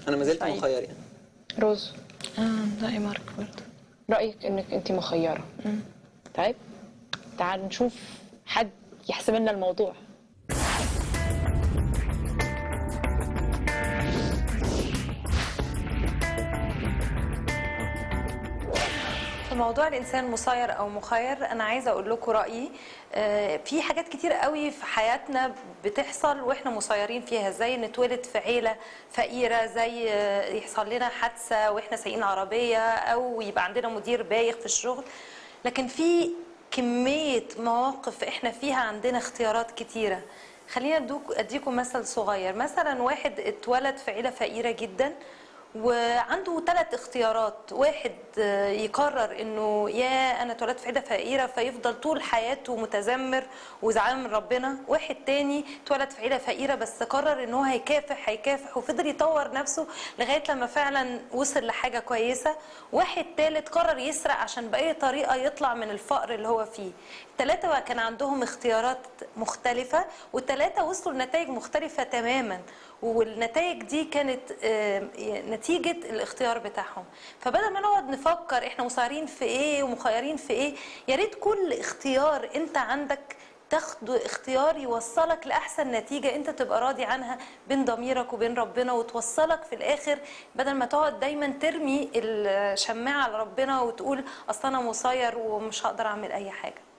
انا ما زلت طيب. مخير يعني روز اه رأي مارك برضه رايك انك انت مخيره طيب تعال نشوف حد يحسب لنا الموضوع في موضوع الانسان مسير او مخير انا عايزه اقول لكم رايي آه، في حاجات كتير قوي في حياتنا بتحصل واحنا مسيرين فيها زي نتولد في عيله فقيره زي آه، يحصل لنا حادثه واحنا سايقين عربيه او يبقى عندنا مدير بايخ في الشغل لكن في كميه مواقف احنا فيها عندنا اختيارات كتيره خلينا أدوك- اديكم مثل صغير مثلا واحد اتولد في عيله فقيره جدا وعنده ثلاث اختيارات واحد آه، يقرر انه يا انا اتولدت في عيله فقيره فيفضل طول حياته متذمر وزعلان من ربنا واحد تاني اتولد في عيله فقيره بس قرر ان هو هيكافح هيكافح وفضل يطور نفسه لغايه لما فعلا وصل لحاجه كويسه واحد تالت قرر يسرق عشان باي طريقه يطلع من الفقر اللي هو فيه الثلاثه بقى كان عندهم اختيارات مختلفه والثلاثه وصلوا لنتائج مختلفه تماما والنتائج دي كانت آه، نتيجة الاختيار بتاعهم فبدل ما نقعد نفكر احنا مسيرين في ايه ومخيرين في ايه يا ريت كل اختيار انت عندك تاخده اختيار يوصلك لأحسن نتيجة انت تبقى راضي عنها بين ضميرك وبين ربنا وتوصلك في الآخر بدل ما تقعد دايما ترمي الشماعة على ربنا وتقول أصل أنا مسير ومش هقدر أعمل أي حاجة